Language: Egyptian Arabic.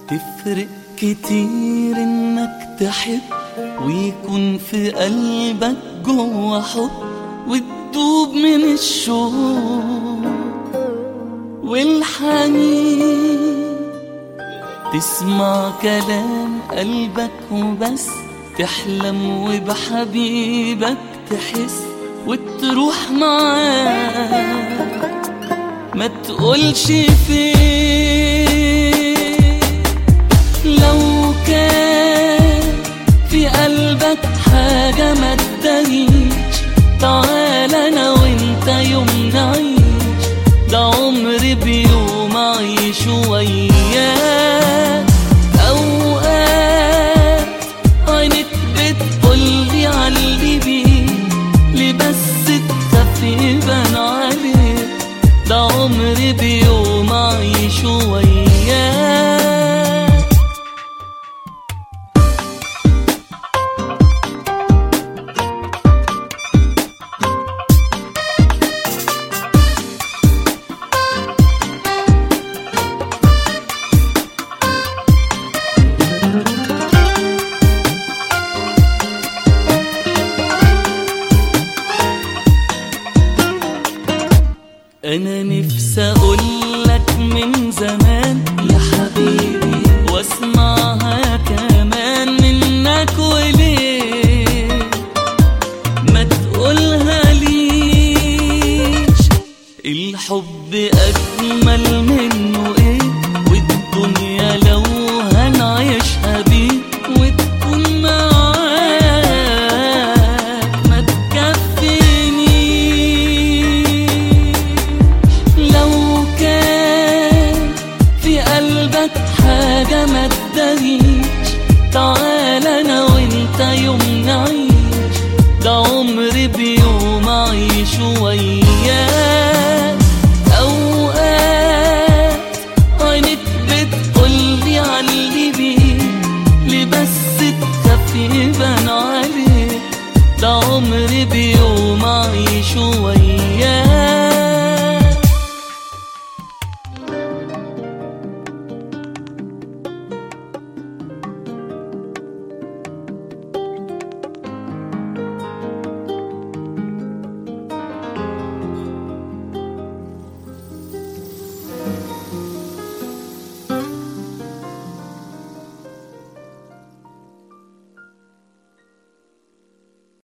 تفرق كتير انك تحب ويكون في قلبك جوا حب وتدوب من الشوق والحنين تسمع كلام قلبك وبس تحلم وبحبيبك تحس وتروح معاه ما تقولش فين لو كان في قلبك حاجة ما تضايق